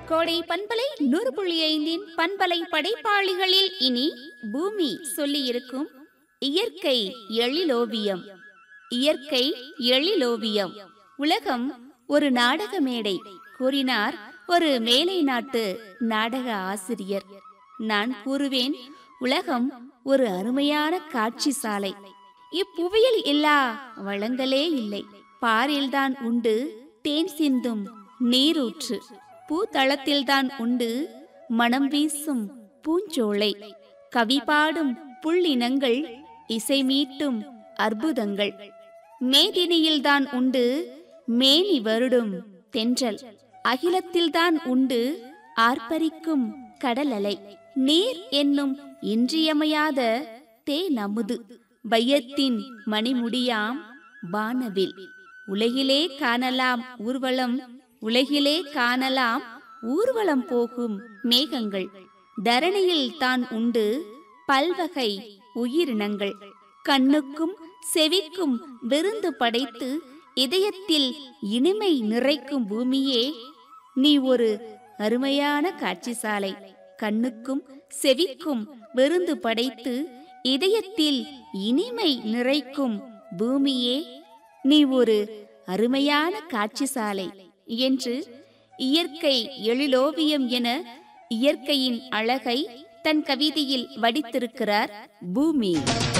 கோடை பண்பலை நூறு புள்ளி ஐந்தின் பண்பலை படைப்பாளிகளில் இனி பூமி சொல்லியிருக்கும் இயற்கை எழிலோவியம் இயற்கை எழிலோவியம் உலகம் ஒரு நாடக மேடை கூறினார் ஒரு மேலை நாட்டு நாடக ஆசிரியர் நான் கூறுவேன் உலகம் ஒரு அருமையான காட்சி சாலை இப்புவியில் இல்லா வளங்களே இல்லை பாரில்தான் உண்டு தேன் சிந்தும் நீரூற்று பூதளத்தில்தான் உண்டு மனம் வீசும் பூஞ்சோலை கவி பாடும் புள்ளினங்கள் இசை மீட்டும் அற்புதங்கள் மேதினியில்தான் உண்டு மேனி வருடும் தென்றல் அகிலத்தில்தான் உண்டு ஆர்ப்பரிக்கும் கடலலை நீர் என்னும் இன்றியமையாத தேனமுது பையத்தின் மணிமுடியாம் வானவில் உலகிலே காணலாம் ஊர்வலம் உலகிலே காணலாம் ஊர்வலம் போகும் மேகங்கள் தரணியில் தான் உண்டு பல்வகை உயிரினங்கள் கண்ணுக்கும் செவிக்கும் விருந்து படைத்து இதயத்தில் இனிமை நிறைக்கும் பூமியே நீ ஒரு அருமையான காட்சி சாலை கண்ணுக்கும் செவிக்கும் விருந்து படைத்து இதயத்தில் இனிமை நிறைக்கும் பூமியே நீ ஒரு அருமையான காட்சி சாலை என்று இயற்கை எழிலோவியம் என இயற்கையின் அழகை தன் கவிதையில் வடித்திருக்கிறார் பூமி